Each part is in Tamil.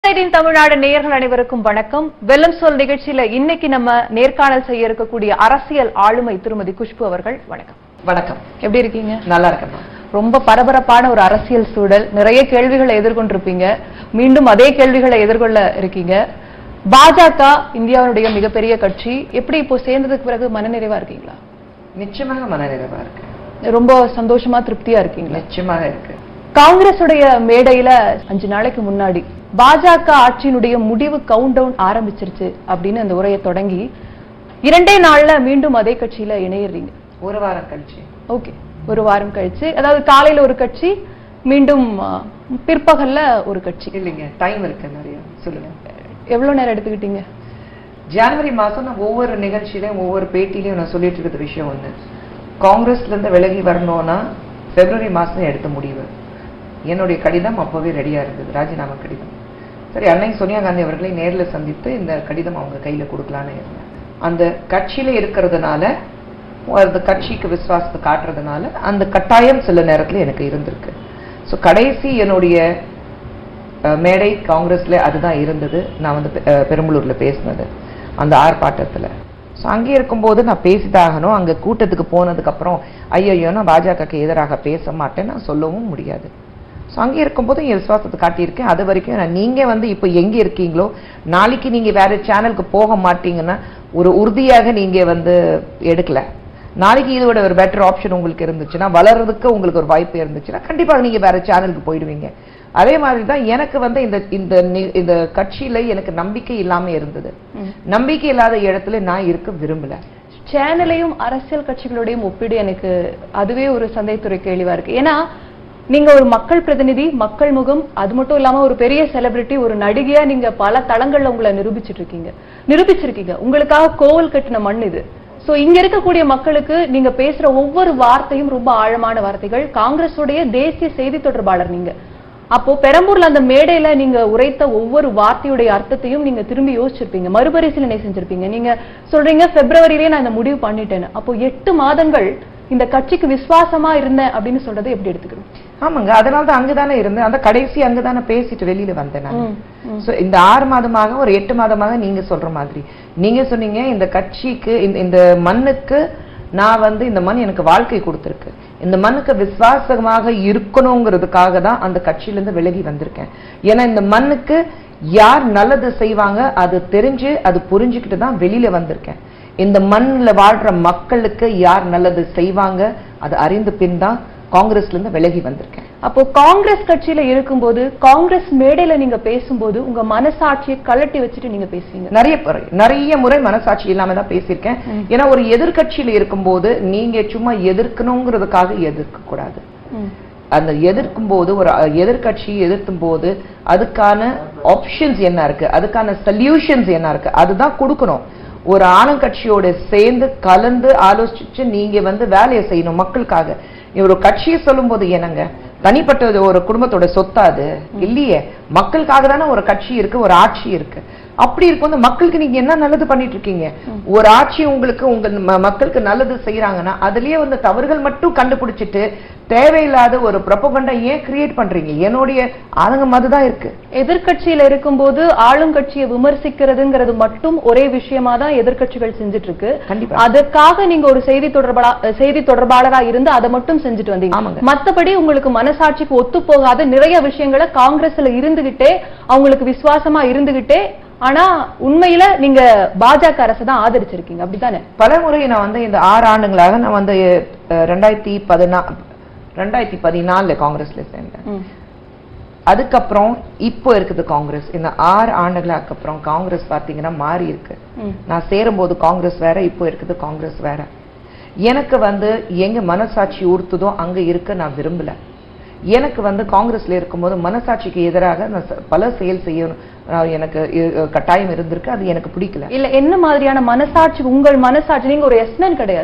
செய்தியின் தமிழ்நாடு நேயர்கள் அனைவருக்கும் வணக்கம் வெல்லம் சொல் நிகழ்ச்சியில இன்னைக்கு நம்ம நேர்காணல் செய்ய இருக்கக்கூடிய அரசியல் ஆளுமை திருமதி குஷ்பு அவர்கள் வணக்கம் வணக்கம் எப்படி இருக்கீங்க நல்லா இருக்கேன் ரொம்ப பரபரப்பான ஒரு அரசியல் சூழல் நிறைய கேள்விகளை எதிர்கொண்டிருப்பீங்க மீண்டும் அதே கேள்விகளை எதிர்கொள்ள இருக்கீங்க பாஜக இந்தியாவுடைய மிகப்பெரிய கட்சி எப்படி இப்போ சேர்ந்ததுக்கு பிறகு மனநிறைவா இருக்கீங்களா நிச்சயமாக மனநிறைவா இருக்கு ரொம்ப சந்தோஷமா திருப்தியா இருக்கீங்களா நிச்சயமாக இருக்கு காங்கிரசுடைய மேடையில அஞ்சு நாளைக்கு முன்னாடி பாஜக ஆட்சியினுடைய முடிவு கவுண்ட் டவுன் ஆரம்பிச்சிருச்சு அப்படின்னு அந்த உரையை தொடங்கி இரண்டே நாள்ல மீண்டும் அதே கட்சியில இணையறீங்க ஒரு வாரம் கழிச்சு ஓகே ஒரு வாரம் கழிச்சு அதாவது காலையில ஒரு கட்சி மீண்டும் ஆ, பிற்பகல்ல ஒரு கட்சி இல்லைங்க டைம் இருக்கு நிறைய சொல்லுங்க எவ்வளவு நேரம் எடுத்துக்கிட்டீங்க ஜனவரி மாசம் நான் ஒவ்வொரு நிகழ்ச்சியிலையும் ஒவ்வொரு பேட்டிலையும் நான் சொல்லிட்டு இருக்கிற விஷயம் ஒண்ணு காங்கிரஸ்ல இருந்து விலகி வரணும்னா பிப்ரவரி மாசம் எடுத்த முடிவு என்னுடைய கடிதம் அப்பவே ரெடியா இருந்தது ராஜினாமா கடிதம் சரி அன்னை சோனியா காந்தி அவர்களை நேர்ல சந்தித்து இந்த கடிதம் அவங்க கையில கொடுக்கலான்னு இருந்தேன் அந்த கட்சியில இருக்கிறதுனால அந்த கட்சிக்கு விசுவாசத்தை காட்டுறதுனால அந்த கட்டாயம் சில நேரத்துல எனக்கு இருந்திருக்கு ஸோ கடைசி என்னுடைய அஹ், மேடை காங்கிரஸ்ல அதுதான் இருந்தது நான் வந்து பெ- அஹ், பெரம்பலூர்ல பேசினது அந்த ஆர்ப்பாட்டத்துல ஸோ அங்கே இருக்கும்போது நான் பேசிதாகணும் அங்க கூட்டத்துக்கு போனதுக்கு அப்புறம் ஐயோ நான் பாஜகக்கு எதிராக பேச மாட்டேன் நான் சொல்லவும் முடியாது ஸோ அங்கே இருக்கும்போது என் விசுவாசத்தை காட்டியிருக்கேன் அது வரைக்கும் நான் நீங்க வந்து இப்போ எங்க இருக்கீங்களோ நாளைக்கு நீங்க வேற சேனலுக்கு போக மாட்டீங்கன்னா ஒரு உறுதியாக நீங்க வந்து எடுக்கல நாளைக்கு இதோட ஒரு பெட்டர் ஆப்ஷன் உங்களுக்கு இருந்துச்சுன்னா வளர்றதுக்கு உங்களுக்கு ஒரு வாய்ப்பு இருந்துச்சுன்னா கண்டிப்பாக நீங்க வேற சேனலுக்கு போயிடுவீங்க அதே மாதிரி தான் எனக்கு வந்து இந்த இந்த நி- இந்த கட்சியில எனக்கு நம்பிக்கை இல்லாம இருந்தது நம்பிக்கை இல்லாத இடத்துல நான் இருக்க விரும்பல சேனலையும் அரசியல் கட்சிகளோடையும் ஒப்பிடு எனக்கு அதுவே ஒரு சந்தேகத்துறை கேள்வியா இருக்கு ஏன்னா நீங்க ஒரு மக்கள் பிரதிநிதி மக்கள் முகம் அது மட்டும் இல்லாம ஒரு பெரிய செலிபிரிட்டி ஒரு நடிகையா நீங்க பல தளங்கள்ல உங்களை நிரூபிச்சிட்டு இருக்கீங்க நிரூபிச்சிருக்கீங்க உங்களுக்காக கோவில் கட்டின மண் இது சோ இங்க இருக்கக்கூடிய மக்களுக்கு நீங்க பேசுற ஒவ்வொரு வார்த்தையும் ரொம்ப ஆழமான வார்த்தைகள் காங்கிரஸுடைய தேசிய செய்தி தொடர்பாளர் நீங்க அப்போ பெரம்பூர்ல அந்த மேடையில நீங்க உரைத்த ஒவ்வொரு வார்த்தையுடைய அர்த்தத்தையும் நீங்க திரும்பி யோசிச்சிருப்பீங்க மறுபரிசீலனை செஞ்சிருப்பீங்க நீங்க சொல்றீங்க பிப்ரவரியிலே நான் இந்த முடிவு பண்ணிட்டேன்னு அப்போ எட்டு மாதங்கள் இந்த கட்சிக்கு விசுவாசமா இருந்தேன் அப்படின்னு சொல்றதை எப்படி எடுத்துக்கிறோம் ஆமாங்க அதனால தான் அங்கதானே இருந்தேன் அந்த கடைசி அங்கதானே பேசிட்டு வெளியில வந்தேன் நான் ம், சோ இந்த ஆறு மாதமாக ஒரு எட்டு மாதமாக நீங்க சொல்ற மாதிரி நீங்க சொன்னீங்க இந்த கட்சிக்கு இந்த இந்த மண்ணுக்கு நான் வந்து இந்த மண் எனக்கு வாழ்க்கை கொடுத்திருக்கு இந்த மண்ணுக்கு விசுவாசமாக இருக்கணுங்கிறதுக்காக தான் அந்த கட்சியில இருந்து விலகி வந்திருக்கேன் ஏன்னா இந்த மண்ணுக்கு யார் நல்லது செய்வாங்க அது தெரிஞ்சு அது புரிஞ்சுக்கிட்டு தான் வெளியில வந்திருக்கேன் இந்த மண்ணுல வாழ்ற மக்களுக்கு யார் நல்லது செய்வாங்க அது அறிந்து பின் தான் காங்கிரஸ்ல இருந்து விலகி வந்திருக்கேன் அப்போ காங்கிரஸ் கட்சியில இருக்கும்போது காங்கிரஸ் மேடையில நீங்க பேசும்போது உங்க மனசாட்சியை கழட்டி வச்சுட்டு நீங்க பேசுவீங்க நிறைய முறை நிறைய முறை மனசாட்சி இல்லாம தான் பேசியிருக்கேன் ஏன்னா ஒரு எதிர்க்கட்சியில இருக்கும்போது நீங்க சும்மா எதிர்க்கணுங்கிறதுக்காக எதிர்க்க கூடாது ம். அந்த எதிர்க்கும் போது ஒரு எதிர்க்கட்சி எதிர்த்தும் போது அதுக்கான ஆப்ஷன்ஸ் என்ன இருக்கு அதுக்கான சொல்யூஷன்ஸ் என்ன இருக்கு அதுதான் கொடுக்கணும் ஒரு ஆளுங்கட்சியோட சேர்ந்து கலந்து ஆலோசிச்சு நீங்க வந்து வேலையை செய்யணும் மக்களுக்காக ஒரு கட்சியை சொல்லும் போது என்னங்க தனிப்பட்ட ஒரு குடும்பத்தோட சொத்தா அது இல்லையே மக்களுக்காக தானே ஒரு கட்சி இருக்கு ஒரு ஆட்சி இருக்கு அப்படி இருக்கும்போது மக்களுக்கு நீங்க என்ன நல்லது பண்ணிட்டு இருக்கீங்க ஒரு ஆட்சி உங்களுக்கு உங்க ம- மக்களுக்கு நல்லது செய்யறாங்கன்னா அதுலயே வந்து தவறுகள் மட்டும் கண்டுபிடிச்சிட்டு தேவையில்லாத ஒரு ப்ரொபகண்டா ஏன் கிரியேட் பண்றீங்க என்னுடைய ஆதங்கம் அதுதான் இருக்கு எதிர்க்கட்சியில இருக்கும்போது ஆளுங்கட்சியை விமர்சிக்கிறதுங்கிறது மட்டும் ஒரே விஷயமா தான் எதிர்க்கட்சிகள் செஞ்சுட்டு இருக்கு கண்டிப்பா அதற்காக நீங்க ஒரு செய்தி தொடர்பாளா செய்தி தொடர்பாளரா இருந்து அதை மட்டும் செஞ்சுட்டு வந்தீங்க ஆமாங்க. மத்தபடி உங்களுக்கு மனசாட்சிக்கு ஒத்து போகாத நிறைய விஷயங்களை காங்கிரஸ்ல இருந்துகிட்டே அவங்களுக்கு விசுவாசமா இருந்துகிட்டே ஆனா உண்மையில நீங்க பாஜக அரசை தான் ஆதரிச்சிருக்கீங்க அப்படித்தானே பல முறை நான் வந்து இந்த ஆறு ஆண்டுகளாக நான் வந்து அஹ், ரெண்டாயிரத்தி பதினா ரெண்டாயிரத்தி பதினாலுல காங்கிரஸ்ல சேர்ந்தேன் ம். அதுக்கப்புறம் இப்போ இருக்குது காங்கிரஸ் இந்த ஆறு ஆண்டுகளுக்கு அப்புறம் காங்கிரஸ் பாத்தீங்கன்னா மாறி இருக்கு ம். நான் சேரும்போது காங்கிரஸ் வேற இப்போ இருக்குது காங்கிரஸ் வேற எனக்கு வந்து எங்க மனசாட்சி உறுத்துதோ அங்க இருக்க நான் விரும்பல எனக்கு வந்து காங்கிரஸ்ல இருக்கும்போது மனசாட்சிக்கு எதிராக நான் ச- பல செயல் செய்யணும் அஹ் எனக்கு இ- கட்டாயம் இருந்திருக்கு அது எனக்கு பிடிக்கல இல்ல என்ன மாதிரியான மனசாட்சி உங்கள் மனசாட்சி நீங்க ஒரு எஸ்மேன் கிடையாது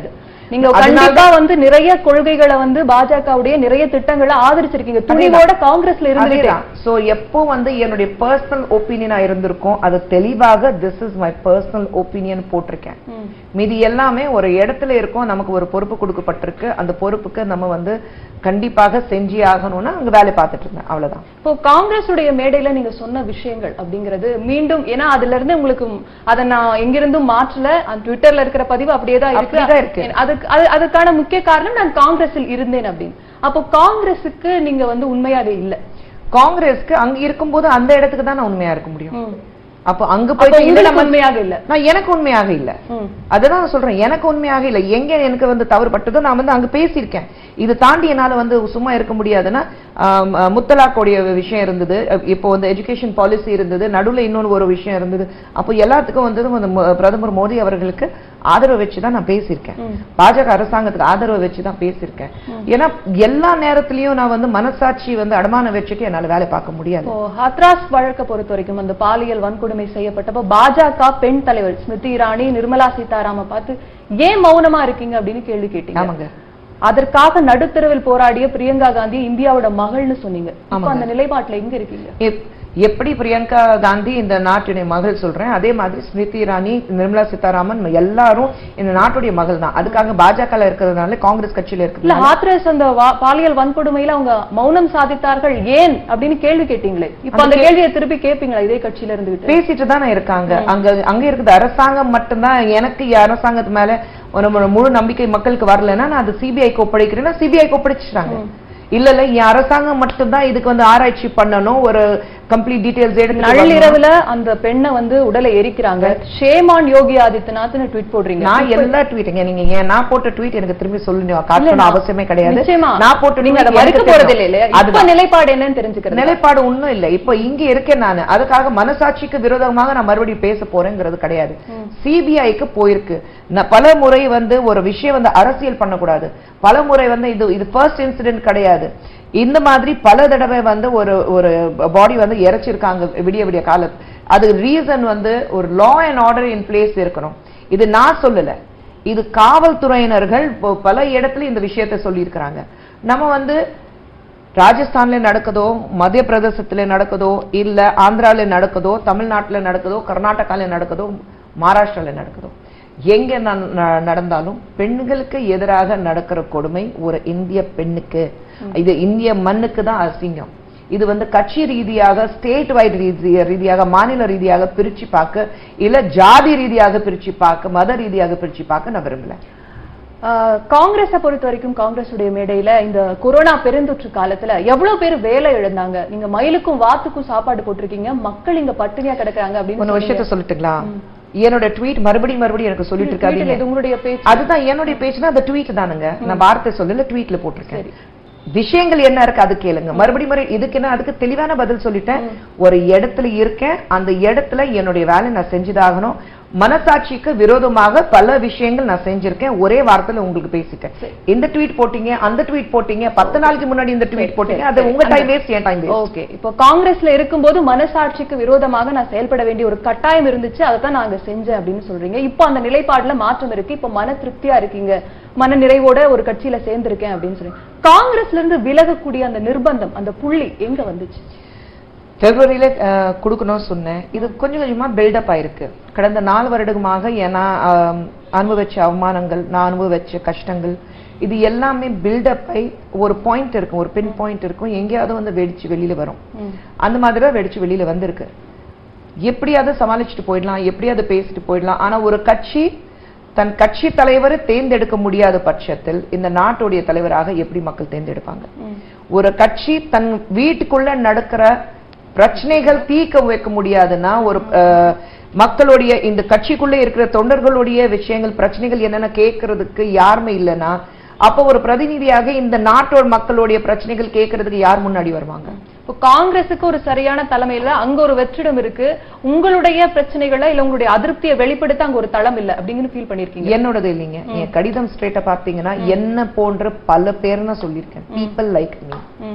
நீங்க அதனால கண்டிப்பா வந்து நிறைய கொள்கைகளை வந்து பாஜகவுடைய நிறைய திட்டங்களை ஆதரிச்சிருக்கீங்க துணிவோட காங்கிரஸ்ல இருந்துகிட்டே சோ எப்போ வந்து என்னுடைய பர்சனல் ஒப்பீனியனா இருந்திருக்கும் அது தெளிவாக this is my personal opinion போட்டிருக்கேன் ம். மீதி எல்லாமே ஒரு இடத்துல இருக்கும் நமக்கு ஒரு பொறுப்பு கொடுக்கப்பட்டிருக்கு அந்த பொறுப்புக்கு நம்ம வந்து கண்டிப்பாக செஞ்சே ஆகணும்னா அங்க வேலை பார்த்துட்டு இருந்தேன் அவ்வளவுதான் இப்போ காங்கிரஸ் உடைய மேடையில நீங்க சொன்ன விஷயங்கள் அப்படிங்கிறது மீண்டும் ஏன்னா அதுல இருந்து உங்களுக்கு அதை நான் எங்கிருந்தும் மாற்றல அந்த ட்விட்டர்ல இருக்கிற பதிவு அப்படியே தான் அப்படிதான் இருக்கு. இருக்கு அதுக்கு அது- அதுக்கான முக்கிய காரணம் நான் காங்கிரஸில் இருந்தேன் அப்படின்னு அப்போ காங்கிரஸுக்கு நீங்க வந்து உண்மையாக இல்ல காங்கிரஸ்க்கு அங்க இருக்கும்போது அந்த இடத்துக்கு தான் நான் உண்மையா இருக்க முடியும் ம். அப்போ அங்க அப்போ போயிட்டு இல்ல உங்களுக்கு நம்ம உண்மையாக இல்ல நான் எனக்கு உண்மையாக இல்ல ம். அதுதான் நான் சொல்றேன் எனக்கு உண்மையாக இல்ல எங்க எனக்கு வந்து தவறு பட்டதோ நான் வந்து அங்க பேசியிருக்கேன் இது தாண்டி என்னால வந்து சும்மா இருக்க முடியாதுன்னா ஆம், அஹ், முத்தலாக்குடைய விஷயம் இருந்தது அஹ், இப்போ வந்து எஜுகேஷன் பாலிசி இருந்தது நடுவுல இன்னொரு ஒரு விஷயம் இருந்தது அப்போ எல்லாத்துக்கும் வந்து வந்து மு- பிரதமர் மோடி அவர்களுக்கு ஆதரவு வச்சு தான் நான் பேசியிருக்கேன் ம். பாஜக அரசாங்கத்துக்கு ஆதரவு வச்சு தான் பேசியிருக்கேன் ஏன்னா எல்லா நேரத்திலயும் நான் வந்து மனசாட்சி வந்து அடமானம் வச்சுட்டு என்னால வேலை பார்க்க முடியாது இப்போ ஹத்ராஸ் வழக்க பொறுத்த வரைக்கும் அந்த பாலியல் வன்கொடுமை செய்யப்பட்டப்ப பாஜக பெண் தலைவர் ஸ்மிருதி இராணி நிர்மலா சீதாராம பார்த்து ஏன் மௌனமா இருக்கீங்க அப்படின்னு கேள்வி கேட்டீங்க ஆமாங்க அதற்காக நடுத்தருவில் போராடிய பிரியங்கா காந்தி இந்தியாவோட மகள்னு சொன்னீங்க இப்போ அந்த நிலைப்பாட்டுல எங்க இருக்கீங்க எப்- எப்படி பிரியங்கா காந்தி இந்த நாட்டுடைய மகள் சொல்றேன் அதே மாதிரி ஸ்மிருதி இரானி நிர்மலா சீதாராமன் எல்லாரும் இந்த நாட்டுடைய மகள் தான் அதுக்காக பாஜக இருக்கிறதுனால காங்கிரஸ் கட்சியில இல்ல இருக்கிறதுனால ஹாத்ரஸ் அந்த வா- பாலியல் வன்கொடுமையில அவங்க மௌனம் சாதித்தார்கள் ஏன் அப்படின்னு கேள்வி கேட்டீங்களே இப்ப அந்த கேள்வியை திருப்பி கேட்பீங்களா இதே கட்சியில இருந்துகிட்டு பேசிட்டு தானே இருக்காங்க அங்க அங்க இருக்குது அரசாங்கம் மட்டும்தான் எனக்கு இ- அரசாங்கத்து மேல ஒரு ஒரு முழு நம்பிக்கை மக்களுக்கு வரலன்னா நான் அது சிபிஐக்கு ஒப்படைக்கிறேன்னா சிபிஐக்கு ஒப்படைச்சிட்டாங்க இல்ல இல்ல என் அரசாங்கம் மட்டும்தான் இதுக்கு வந்து ஆராய்ச்சி பண்ணணும் ஒரு கம்ப்ளீட் டீடைல்ஸ் எடுத்து வரணும். நள்ளிரவுல அந்த பெண்ணை வந்து உடலை எரிக்கிறாங்க ஷேமான் யோகி ஆதித்யநாத்னு ட்வீட் போடுறீங்க நான் எல்லா ட்வீட்டுங்க நீங்க ஏன் நான் போட்ட ட்வீட் எனக்கு திரும்பி சொல்லணும் காட்டணும் நான்- அவசியமே கிடையாது நிச்சயமா நான் போட்ட நீங்க அதை tweet மறுக்க எனக்கு போறது தெரியும். இல்ல இல்லையா இப்ப அதுதான். நிலைப்பாடு என்னன்னு தெரிஞ்சுக்கிறது நிலைப்பாடு ஒண்ணும் இல்ல இப்ப இங்க இருக்கேன் நானு அதுக்காக மனசாட்சிக்கு விரோதமாக நான் மறுபடியும் பேச போறேங்கிறது கிடையாது சிபிஐக்கு போயிருக்கு நான் பல முறை வந்து ஒரு விஷயம் வந்து அரசியல் பண்ணக்கூடாது பல முறை வந்து இது இது ஃபர்ஸ்ட் இன்சிடென்ட் கிடையாது இந்த மாதிரி பல தடவை வந்து ஒரு ஒரு பாடி வந்து இறைச்சிருக்காங்க விடிய விடிய கால அது ரீசன் வந்து ஒரு law and order in place இருக்கணும் இது நான் சொல்லல இது காவல்துறையினர்கள் இப்போ பல இடத்துல இந்த விஷயத்தை சொல்லியிருக்கிறாங்க நம்ம வந்து ராஜஸ்தான்ல நடக்குதோ மத்திய பிரதேசத்துல நடக்குதோ இல்ல ஆந்திரால நடக்குதோ தமிழ்நாட்டுல நடக்குதோ கர்நாடகால நடக்குதோ மகாராஷ்டிரால நடக்குதோ எங்க ந- ந- நடந்தாலும் பெண்களுக்கு எதிராக நடக்கிற கொடுமை ஒரு இந்திய பெண்ணுக்கு இது இந்திய மண்ணுக்கு தான் அசிங்கம் இது வந்து கட்சி ரீதியாக ஸ்டேட் வைட் ரீதியாக மாநில ரீதியாக பிரிச்சு பார்க்க இல்ல ஜாதி ரீதியாக பிரிச்சு பார்க்க மத ரீதியாக பிரிச்சு பார்க்க நான் விரும்பல ஆஹ் காங்கிரஸை பொறுத்த வரைக்கும் காங்கிரஸ் உடைய மேடையில இந்த கொரோனா பெருந்தொற்று காலத்துல எவ்வளவு பேர் வேலை இழந்தாங்க நீங்க மயிலுக்கும் வாத்துக்கும் சாப்பாடு போட்டிருக்கீங்க மக்கள் இங்க பட்டினியா கிடக்குறாங்க அப்படின்னு ஒன்னு விஷயத்த சொல்லட்டுங்களா என்னோட ட்வீட் மறுபடியும் மறுபடியும் எனக்கு சொல்லிட்டு வீட்டுல இருக்காதீங்க இது உங்களுடைய பேச்சு அதுதான் என்னுடைய பேச்சுனா அந்த ட்வீட் தானுங்க நான் வார்த்தை சொல்லல ட்வீட்ல போட்டிருக்கேன் சரி. விஷயங்கள் என்ன இருக்கு அது கேளுங்க மறுபடியும் மறு இதுக்கு என்ன அதுக்கு தெளிவான பதில் சொல்லிட்டேன் ஒரு இடத்துல இருக்கேன் அந்த இடத்துல என்னுடைய வேலை நான் செஞ்சுதாகணும் மனசாட்சிக்கு விரோதமாக பல விஷயங்கள் நான் செஞ்சிருக்கேன் ஒரே வார்த்தையில உங்களுக்கு பேசிட்டேன் இந்த ட்வீட் போட்டீங்க அந்த ட்வீட் போட்டீங்க பத்து நாளைக்கு முன்னாடி இந்த ட்வீட் போட்டீங்க அது உங்க டைம் வேஸ்ட் என் டைம் வேஸ்ட் ஓகே இப்போ காங்கிரஸ்ல இருக்கும்போது மனசாட்சிக்கு விரோதமாக நான் செயல்பட வேண்டிய ஒரு கட்டாயம் இருந்துச்சு அதை தான் நாங்க செஞ்சேன் அப்படின்னு சொல்றீங்க இப்போ அந்த நிலைப்பாடுல மாற்றம் இருக்கு இப்போ மன திருப்தியா இருக்கீங்க மன நிறைவோட ஒரு கட்சியில சேர்ந்திருக்கேன் அப்படின்னு சொல்றீங்க காங்கிரஸ்ல இருந்து விலகக்கூடிய அந்த நிர்பந்தம் அந்த புள்ளி எங்க வந்துச்சு பிப்ரவரியில அஹ், கொடுக்கணும்னு சொன்னேன் இது கொஞ்சம் கொஞ்சமா பில்டப் ஆயிருக்கு கடந்த நாலு வருடமாக ஏன்னா ஆம், அனுபவிச்ச அவமானங்கள் நான் அனுபவிச்ச கஷ்டங்கள் இது எல்லாமே பில்டப் ஆகி ஒரு பாயிண்ட் இருக்கும் ஒரு பின் பாயிண்ட் இருக்கும் எங்கேயாவது வந்து வெடிச்சு வெளியில வரும் அந்த மாதிரி தான் வெடிச்சு வெளியில வந்திருக்கு எப்படியாவது சமாளிச்சுட்டு போயிடலாம் எப்படியாவது பேசிட்டு போயிடலாம் ஆனா ஒரு கட்சி தன் கட்சி தலைவரை தேர்ந்தெடுக்க முடியாத பட்சத்தில் இந்த நாட்டுடைய தலைவராக எப்படி மக்கள் தேர்ந்தெடுப்பாங்க ஒரு கட்சி தன் வீட்டுக்குள்ள நடக்கிற பிரச்சனைகள் தீர்க்க வைக்க முடியாதுன்னா ஒரு அஹ், மக்களுடைய இந்த கட்சிக்குள்ள இருக்கிற தொண்டர்களுடைய விஷயங்கள் பிரச்சனைகள் என்னென்ன கேட்கறதுக்கு யாருமே இல்லைன்னா அப்ப ஒரு பிரதிநிதியாக இந்த நாட்டோட மக்களுடைய பிரச்சனைகள் கேட்கறதுக்கு யார் முன்னாடி வருவாங்க இப்போ காங்கிரஸுக்கு ஒரு சரியான தலைமையில அங்க ஒரு வெற்றிடம் இருக்கு உங்களுடைய பிரச்சனைகளை இல்ல உங்களுடைய அதிருப்தியை வெளிப்படுத்த அங்க ஒரு தளம் இல்ல அப்படிங்கன்னு ஃபீல் பண்ணிருக்கீங்க என்னோடது இல்லைங்க என் கடிதம் ஸ்ட்ரெயிட்டா பாத்தீங்கன்னா என்ன போன்ற பல பேர் நான் சொல்லியிருக்கேன் பீப்பிள் லைக் மீ ம்.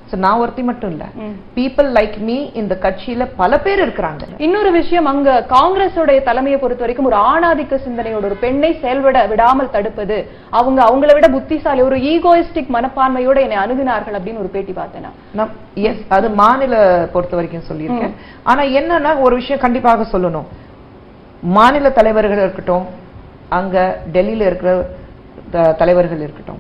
So, நான் ஒருத்தி மட்டும் இல்ல ம். பீப்புள் லைக் மீ இந்த கட்சியில பல பேர் இருக்கிறாங்க இன்னொரு விஷயம் அங்க காங்கிரஸோடைய தலைமையை பொறுத்த வரைக்கும் ஒரு ஆணாதிக்க சிந்தனையோட ஒரு பெண்ணை செயல்பட விடாமல் தடுப்பது அவங்க அவங்கள விட புத்திசாலி ஒரு ஈகோயிஸ்டிக் மனப்பான்மையோட என்னை அணுகினார்கள் அப்படின்னு ஒரு பேட்டி பார்த்தேன் நான். நான் எஸ் அது மாநில பொறுத்த வரைக்கும் சொல்லியிருக்கேன் ஆனா என்னன்னா ஒரு விஷயம் கண்டிப்பாக சொல்லணும் மாநில தலைவர்கள் இருக்கட்டும் அங்க டெல்லியில இருக்கிற த- தலைவர்கள் இருக்கட்டும்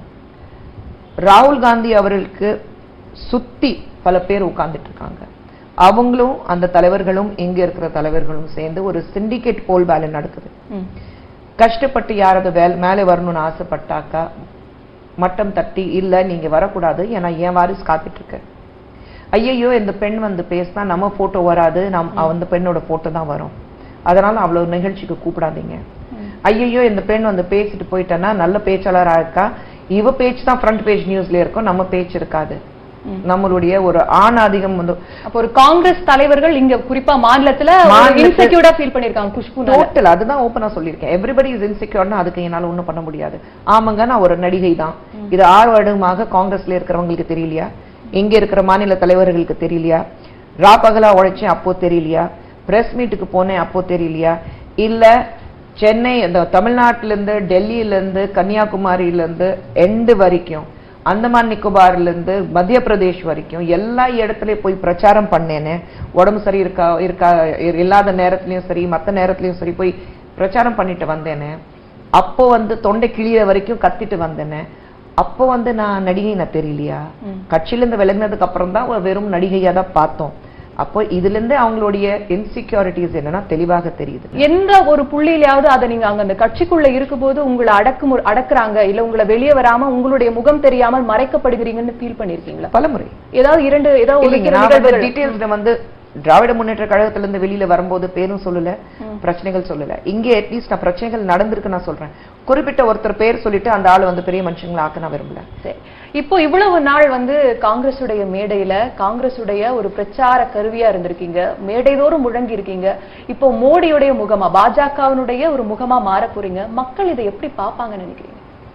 ராகுல் காந்தி அவர்களுக்கு சுத்தி பல பேர் உட்கார்ந்துட்டு இருக்காங்க அவங்களும் அந்த தலைவர்களும் இங்க இருக்கிற தலைவர்களும் சேர்ந்து ஒரு சிண்டிகேட் போல் வேலை நடக்குது ம். கஷ்டப்பட்டு யாராவது வேல் மேலே வரணும்னு ஆசைப்பட்டாக்கா மட்டம் தட்டி இல்ல நீங்க வரக்கூடாது ஏன்னா என் வாரிசு காத்துட்டு இருக்கு ஐயையோ இந்த பெண் வந்து பேசினா நம்ம போட்டோ வராது நம் அந்த பெண்ணோட போட்டோ தான் வரும் அதனால அவ்வளவு நிகழ்ச்சிக்கு கூப்பிடாதீங்க ஐயையோ இந்த பெண் வந்து பேசிட்டு போயிட்டேன்னா நல்ல பேச்சாளரா இருக்கா இவ பேச்சு தான் ஃப்ரண்ட் பேஜ் நியூஸ்ல இருக்கும் நம்ம பேச்சு இருக்காது நம்மளுடைய ஒரு ஆணாதிகம் வந்து அப்ப ஒரு காங்கிரஸ் தலைவர்கள் இங்க குறிப்பா மாநிலத்துல மாநிலத்துல- இன்செக்யூர்டா ஃபீல் பண்ணிருக்காங்க குஷ்பு டோட்டல் அதுதான் ஓப்பனா சொல்லியிருக்கேன் எவ்ரிபடி இஸ் இன்செக்யூர்னா அதுக்கு என்னால ஒண்ணும் பண்ண முடியாது ஆமாங்க நான் ஒரு நடிகை தான் இது ஆறு வருடமாக காங்கிரஸ்ல இருக்கிறவங்களுக்கு தெரியலையா இங்க இருக்கிற மாநில தலைவர்களுக்கு தெரியலையா ரா பகலா உழைச்சேன் அப்போ தெரியலையா பிரஸ் மீட்டுக்கு போனேன் அப்போ தெரியலையா இல்ல சென்னை இந்த தமிழ்நாட்டுல இருந்து டெல்லியில இருந்து கன்னியாகுமரியில இருந்து எண்டு வரைக்கும் அந்தமான் நிக்கோபார்ல இருந்து மத்திய பிரதேஷ் வரைக்கும் எல்லா இடத்துலயும் போய் பிரச்சாரம் பண்ணேனே உடம்பு சரி இருக்கா இருக்கா இ- இல்லாத நேரத்துலயும் சரி மத்த நேரத்துலயும் சரி போய் பிரச்சாரம் பண்ணிட்டு வந்தேனே அப்போ வந்து தொண்டை கிளிய வரைக்கும் கத்திட்டு வந்தேனே அப்போ வந்து நான் நடிகை நான் தெரியலையா கட்சியில இருந்து விலகினதுக்கு அப்புறம் தான் ஒரு வெறும் நடிகையா தான் பார்த்தோம் அப்போ இதுல இருந்து அவங்களுடைய இன்செக்யூரிட்டிஸ் என்னன்னா தெளிவாக தெரியுது எந்த ஒரு புள்ளியிலாவது அதை நீங்க அங்க அந்த கட்சிக்குள்ள இருக்கும்போது உங்களை அடக்கு அடக்குறாங்க இல்ல உங்களை வெளியே வராம உங்களுடைய முகம் தெரியாமல் மறைக்கப்படுகிறீங்கன்னு ஃபீல் பண்ணிருக்கீங்களா பலமுறை ஏதாவது இரண்டு ஏதாவது ஒரு இல்லைங்க சில நான் வந்து நிகழ்வுகள். டீடைல்ஸ்ல வந்து திராவிட முன்னேற்ற கழகத்துல இருந்து வெளியில வரும்போது பேரும் சொல்லல பிரச்சனைகள் சொல்லல இங்கே அட்லீஸ்ட் நான் பிரச்சனைகள் நடந்திருக்கு நான் சொல்றேன் குறிப்பிட்ட ஒருத்தர் பேர் சொல்லிட்டு அந்த ஆளு வந்து பெரிய மனுஷங்களை ஆக்க நான் விரும்பல சரி. இப்போ இவ்வளவு நாள் வந்து காங்கிரசுடைய மேடையில காங்கிரசுடைய ஒரு பிரச்சார கருவியா இருந்திருக்கீங்க மேடைதோறும் முழங்கி இருக்கீங்க இப்போ மோடியுடைய முகமா பாஜகவினுடைய ஒரு முகமா மாற போறீங்க மக்கள் இதை எப்படி பாப்பாங்கன்னு நினைக்கிறீங்க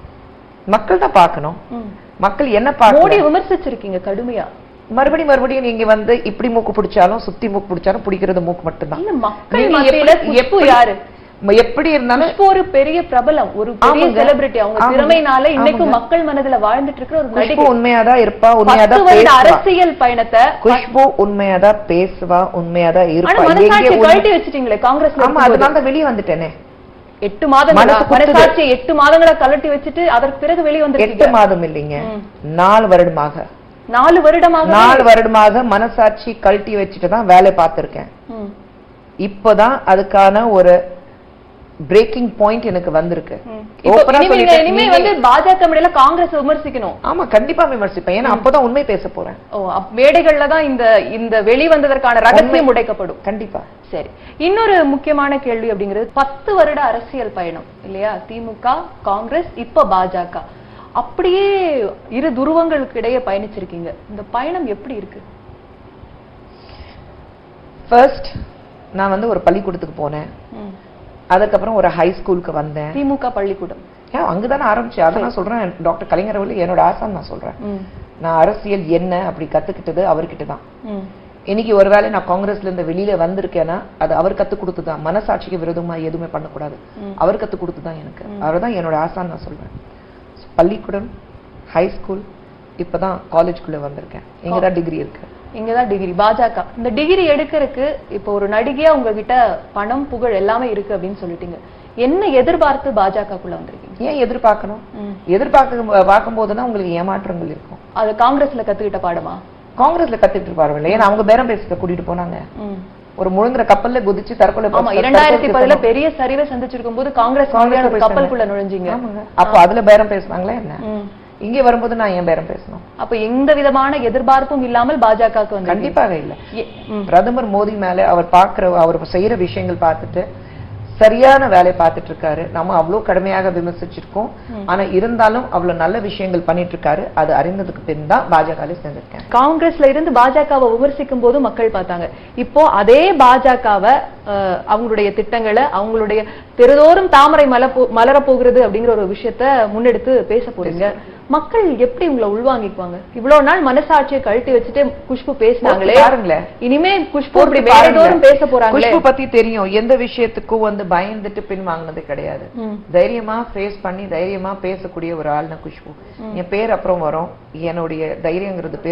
மக்கள் தான் பார்க்கணும் ம். மக்கள் என்ன பார்க்கணும் மோடி விமர்சிச்சிருக்கீங்க கடுமையா மறுபடியும் மறுபடியும் நீங்க வந்து இப்படி மூக்கு பிடிச்சாலும் சுத்தி மூக்கு பிடிச்சாலும் பிடிக்கிறது மூக்கு மட்டும்தான் இல்ல மக்கள் நீங்க மத்தியில எப்படி- குஷ்பு எப்படி- யாரு ம- எப்படி இருந்தாலும் குஷ்பு ஒரு பெரிய பிரபலம் ஒரு பெரிய ஆமாங்க. செலிபிரிட்டி அவங்க ஆமாங்க. திறமையினால இன்னைக்கும் ஆமாங்க. மக்கள் மனதுல வாழ்ந்துட்டு இருக்கிற ஒரு குஷ்பு நடிகை உண்மையாதான் இருப்பா பத்து உண்மையாதான் வருட பேசுவா அரசியல் பயணத்தை குஷ்பு உண்மையாதான் பேசுவா உண்மையாதான் ஆனா இருப்பா மனசாட்சி எங்கே உண்மை- கழட்டி வச்சிட்டீங்களே காங்கிரஸ்ல ஆமா இருக்கும்போது. அதனால தான் வெளியே வந்துட்டேனே எட்டு மாதங்களா மனசு குத்துது. மனசாட்சி எட்டு மாதங்களா கலட்டி வச்சுட்டு அதற்கு பிறகு வெளியே எட்டு வந்திருக்கீங்க மாதம் இல்லைங்க ம். நாலு வருடமாக நாலு வருடமாக நாலு வருடமாக மனசாட்சி கழட்டி வச்சுட்டு தான் வேலை பார்த்திருக்கேன் ம். இப்பதான் அதுக்கான ஒரு பிரேக்கிங் பாயிண்ட் எனக்கு வந்திருக்கு ம். இப்போ Open ஆ இனிமே நீங்க சொல்லிட்டேன். இனிமே நீங்க- வந்து பாஜக மேடையில காங்கிரஸ் விமர்சிக்கணும் ஆமா கண்டிப்பா விமர்சிப்பேன் ஏன்னா அப்பதான் உண்மை பேச போறேன் ஓ அப்- மேடைகள்ல தான் இந்த இந்த வெளி வந்ததற்கான ரகசியம் உடைக்கப்படும் கண்டிப்பா சரி இன்னொரு முக்கியமான கேள்வி அப்படிங்கிறது பத்து வருட அரசியல் பயணம் இல்லையா திமுக காங்கிரஸ் இப்ப பாஜக அப்படியே இரு துருவங்களுக்கு இடையே பயணிச்சிருக்கீங்க இந்த பயணம் எப்படி இருக்கு ஃபர்ஸ்ட் நான் வந்து ஒரு பள்ளிக்கூடத்துக்கு போனேன் ம். அதுக்கப்புறம் ஒரு ஹை ஸ்கூலுக்கு வந்தேன் திமுக பள்ளிக்கூடம் ஏன் அங்கதானே ஆரம்பிச்சு அதை நான் சொல்றேன் டாக்டர் கலைஞர் அவர்கள் என்னோட ஆசான் நான் சொல்றேன் ம். நான் அரசியல் என்ன அப்படி கத்துக்கிட்டது அவர்கிட்ட தான் ம். இன்னைக்கு ஒருவேளை நான் காங்கிரஸ்ல இருந்து வெளியில வந்திருக்கேன்னா அது அவர் கத்து கொடுத்துதான் மனசாட்சிக்கு விரோதமா எதுவுமே பண்ணக்கூடாது அவர் கத்து கொடுத்துதான் எனக்கு அவர் தான் என்னோட ஆசான் நான் சொல்றேன் பள்ளிக்கூடம் ஹை ஸ்கூல் இப்பதான் காலேஜ்குள்ள வந்திருக்கேன் இங்கதான் டிகிரி இருக்கு இங்கதான் டிகிரி பாஜக இந்த டிகிரி எடுக்கிறதுக்கு இப்போ ஒரு நடிகையா உங்ககிட்ட பணம் புகழ் எல்லாமே இருக்கு அப்படின்னு சொல்லிட்டீங்க என்ன எதிர்பார்த்து பாஜகக்குள்ள வந்திருக்கீங்க ஏன் எதிர்பார்க்கணும் ம். எதிர்பார்க்க பார்க்கும் போதுதான் உங்களுக்கு ஏமாற்றங்கள் இருக்கும் அது காங்கிரஸ்ல கத்துக்கிட்ட பாடமா காங்கிரஸ்ல கத்துட்டு இருப்பாருல்ல ஏன்னா அவங்க பேரம் பேசுறத கூட்டிட்டு போனாங்க ம். ஒரு முழுங்குற கப்பல்ல குதிச்சு தற்கொலை ஆமா பண்ண- இரண்டாயிரத்தி தற்கொலை பதில பெரிய சரிவை சந்திச்சிருக்கும் போது காங்கிரஸ் காங்கிரஸ்ல ஒரு போய் கப்பலுக்குள்ள நுழைஞ்சீங்க ஆமாங்க அப்போ அதுல பேரம் பேசுனாங்களா என்ன ம். இங்க வரும்போது நான் ஏன் பேரம் பேசணும் அப்ப எந்த விதமான எதிர்பார்ப்பும் இல்லாமல் பாஜகவுக்கு வந்து கண்டிப்பாக இல்ல எ- ம். பிரதமர் மோடி மேல அவர் பார்க்கிற அவர் செய்யற விஷயங்கள் பார்த்துட்டு சரியான வேலையை பார்த்துட்டு இருக்காரு நம்ம அவ்வளவு கடுமையாக விமர்சிச்சிருக்கோம் ஆனா இருந்தாலும் அவ்வளவு நல்ல விஷயங்கள் பண்ணிட்டு இருக்காரு அது அறிந்ததுக்கு பின் தான் பாஜகவில் சேர்ந்திருக்கேன் காங்கிரஸ்ல இருந்து பாஜகவை விமர்சிக்கும் போது மக்கள் பார்த்தாங்க இப்போ அதே பாஜகவை அவங்களுடைய திட்டங்களை அவங்களுடைய தெருதோறும் தாமரை மல போ- மலரப் போகிறது அப்படிங்கிற ஒரு விஷயத்த முன்னெடுத்து பேச போறீங்க மக்கள் எப்படி உங்களை உள்வாங்கிக்குவாங்க இவ்வளவு நாள் மனசாட்சியை கழட்டி வச்சுட்டு குஷ்பு பேசினாங்களே பாருங்களேன் இனிமே குஷ்பு பொறுத்து இப்படி வேற பாருங்க. தோறும் பேச போறாங்களே குஷ்பு பத்தி தெரியும் எந்த விஷயத்துக்கும் வந்து பயந்துட்டு பின் வாங்கினது கிடையாது ம். தைரியமா ஃபேஸ் பண்ணி தைரியமா பேசக்கூடிய ஒரு ஆள்னா குஷ்பு என் பேர் அப்புறம் வரும் என்னுடைய தைரியங்கிறது பேர்